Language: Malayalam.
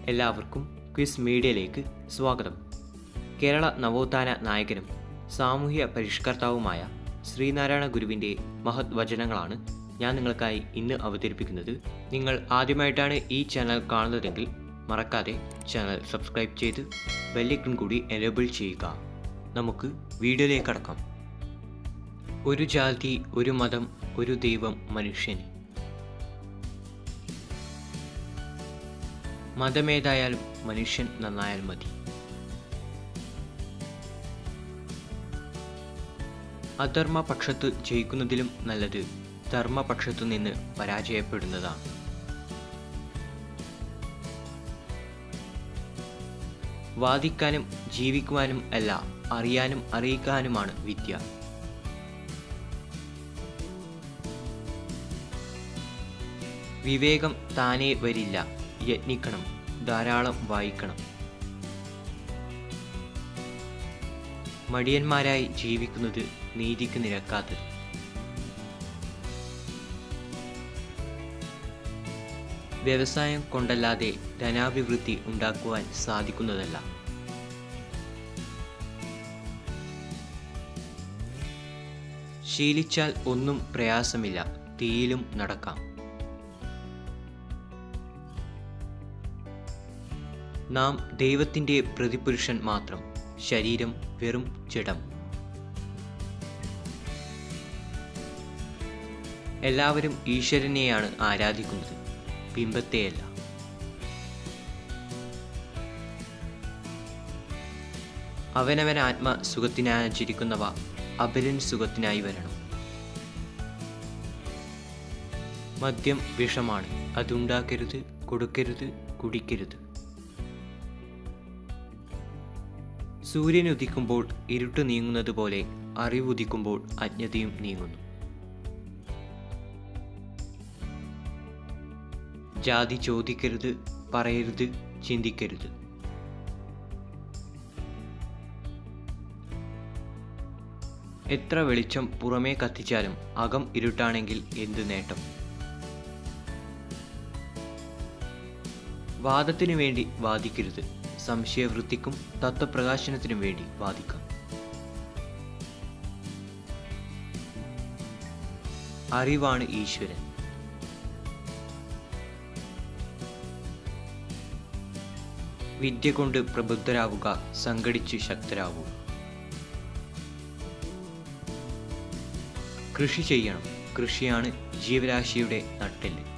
എല്ലാവർക്കും ക്വിസ് മീഡിയയിലേക്ക് സ്വാഗതം കേരള നവോത്ഥാന നായകനും സാമൂഹ്യ പരിഷ്കർത്താവുമായ ശ്രീനാരായണ ഗുരുവിൻ്റെ മഹത് വചനങ്ങളാണ് ഞാൻ നിങ്ങൾക്കായി ഇന്ന് അവതരിപ്പിക്കുന്നത് നിങ്ങൾ ആദ്യമായിട്ടാണ് ഈ ചാനൽ കാണുന്നതെങ്കിൽ മറക്കാതെ ചാനൽ സബ്സ്ക്രൈബ് ചെയ്ത് ബെല്ലൈക്കൺ കൂടി എനേബിൾ ചെയ്യുക നമുക്ക് വീഡിയോയിലേക്ക് കടക്കാം ഒരു ജാതി ഒരു മതം ഒരു ദൈവം മനുഷ്യന് മതമേതായാലും മനുഷ്യൻ നന്നായാൽ മതി അധർമ്മ പക്ഷത്ത് ജയിക്കുന്നതിലും നല്ലത് ധർമ്മപക്ഷത്തു നിന്ന് പരാജയപ്പെടുന്നതാണ് വാദിക്കാനും ജീവിക്കുവാനും അല്ല അറിയാനും അറിയിക്കാനുമാണ് വിദ്യ വിവേകം താനേ വരില്ല യത്നിക്കണം ധാരാളം വായിക്കണം മടിയന്മാരായി ജീവിക്കുന്നത് നീതിക്ക് നിരക്കാത്തത് വ്യവസായം കൊണ്ടല്ലാതെ ധനാഭിവൃദ്ധി ഉണ്ടാക്കുവാൻ സാധിക്കുന്നതല്ല ശീലിച്ചാൽ ഒന്നും പ്രയാസമില്ല തീയിലും നടക്കാം നാം ദൈവത്തിൻ്റെ പ്രതിപുരുഷൻ മാത്രം ശരീരം വെറും ജഡം എല്ലാവരും ഈശ്വരനെയാണ് ആരാധിക്കുന്നത് ബിംബത്തെയല്ല അവനവൻ ആത്മ സുഖത്തിനാചരിക്കുന്നവ അപരൻ സുഖത്തിനായി വരണം മദ്യം വിഷമാണ് അതുണ്ടാക്കരുത് കൊടുക്കരുത് കുടിക്കരുത് സൂര്യൻ ഉദിക്കുമ്പോൾ ഇരുട്ട് നീങ്ങുന്നത് പോലെ അറിവുദിക്കുമ്പോൾ അജ്ഞതയും നീങ്ങുന്നു ജാതി ചോദിക്കരുത് പറയരുത് ചിന്തിക്കരുത് എത്ര വെളിച്ചം പുറമേ കത്തിച്ചാലും അകം ഇരുട്ടാണെങ്കിൽ എന്ത് നേട്ടം വാദത്തിനു വേണ്ടി വാദിക്കരുത് സംശയവൃത്തിക്കും തത്വപ്രകാശനത്തിനും വേണ്ടി വാദിക്കാം അറിവാണ് ഈശ്വരൻ വിദ്യ കൊണ്ട് പ്രബുദ്ധരാവുക സംഘടിച്ച് ശക്തരാവുക കൃഷി ചെയ്യണം കൃഷിയാണ് ജീവരാശിയുടെ നട്ടെല്ല്